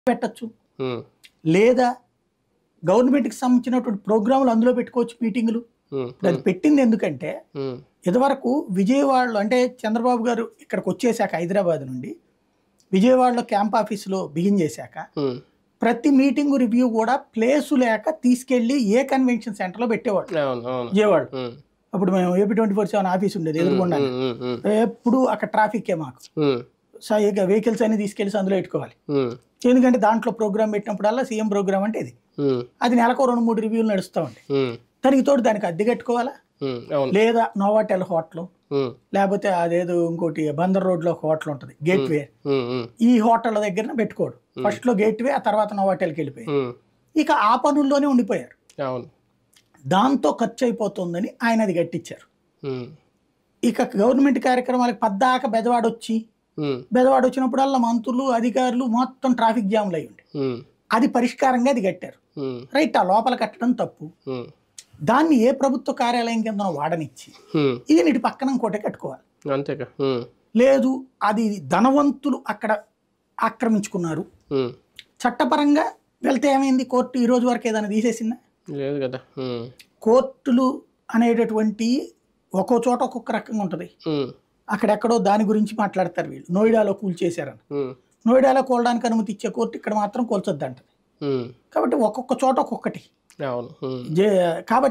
పెట్టచ్చు ఉమ్, లేదా గవర్నమెంట్కి సంబంధించినటువంటి ప్రోగ్రాములు అందులో పెట్టుకోవచ్చు మీటింగులు ఉమ్, ఇప్పుడు అది పెట్టింది ఎందుకంటే ఉమ్, ఇదివరకు విజయవాడలో అంటే చంద్రబాబు గారు ఇక్కడికి వచ్చేసాక హైదరాబాద్ నుండి విజయవాడలో క్యాంప్ ఆఫీసులో బిగిన్ చేశాక ఉమ్, ప్రతి మీటింగ్ రివ్యూ కూడా ప్లేసు లేక తీసుకెళ్లి ఏ కన్వెన్షన్ సెంటర్లో పెట్టేవాడు అవును అవును విజయవాడ ఉమ్, అప్పుడు మేము AP twenty four seven office ఉండేది ఎదురుకుండా ఉమ్, ఉమ్, ఉమ్, ఎప్పుడు అక్కడ ట్రాఫిక్కే మాకు ఉమ్, సో ఇక వెహికల్స్ అన్ని తీసుకెళ్లి అందులో పెట్టుకోవాలి ఉమ్, ఎందుకంటే దాంట్లో ప్రోగ్రామ్ పెట్టినప్పుడల్లా సీఎం ప్రోగ్రామ్ అంటే ఇది ఉమ్, అది నెలకు రెండు మూడు రివ్యూలు నడుస్తూ ఉంటాయి ఉమ్, దానికి తోడు దానికి అద్దె కట్టుకోవాలా ఉమ్, అవును లేదా నోవాటెల్ హోటల్ ఉమ్, లేకపోతే అదేదో ఇంకోటి బందర్ రోడ్లో ఒక హోటల్ ఉంటుంది గేట్ వే ఉమ్, ఉమ్, ఈ హోటల్ దగ్గర పెట్టుకోడు ఫస్ట్ లో గేట్ వే ఆ తర్వాత నోవాటెల్కి వెళ్ళిపోయి ఉమ్, ఇక ఆ పనుల్లోనే ఉండిపోయారు అవును దాంతో ఖర్చు అయిపోతుందని ఆయన అది కట్టించారు ఉమ్, ఇక గవర్నమెంట్ కార్యక్రమాలకు పద్దాక బెదవాడ వచ్చి ఉమ్, బెదవాడ వచ్చినప్పుడల్లా మంత్రులు అధికారులు మొత్తం ట్రాఫిక్ జామ్లు అయి ఉండే ఉమ్, అది పరిష్కారంగా అది కట్టారు ఉమ్, రైట్ ఆ లోపల కట్టడం తప్పు ఉమ్, దాన్ని ఏ ప్రభుత్వ కార్యాలయం కింద వాడనిచ్చి ఉమ్, ఇది నీటి పక్కన ఇంకోటి కట్టుకోవాలి అంతేగా ఉమ్, లేదు అది ధనవంతులు అక్కడ ఆక్రమించుకున్నారు ఉమ్, చట్టపరంగా వెళ్తే ఏమైంది కోర్టు ఈ రోజు వరకు ఏదైనా తీసేసిందా లేదు కదా ఉమ్, కోర్టులు అనేటటువంటి ఒక్కో చోట ఒక్కొక్క రకంగా ఉంటుంది ఉమ్, అక్కడెక్కడో దాని గురించి మాట్లాడతారు వీళ్ళు నోయిడాలో కూల్చేశారని ఉమ్, నోయిడాలో కోలడానికి అనుమతి ఇచ్చే కోర్టు ఇక్కడ మాత్రం కోల్చొద్దు అంటది ఉమ్, కాబట్టి ఒక్కొక్క చోట ఒక్కొక్కటి అవును ఉమ్. జే కాబట్టి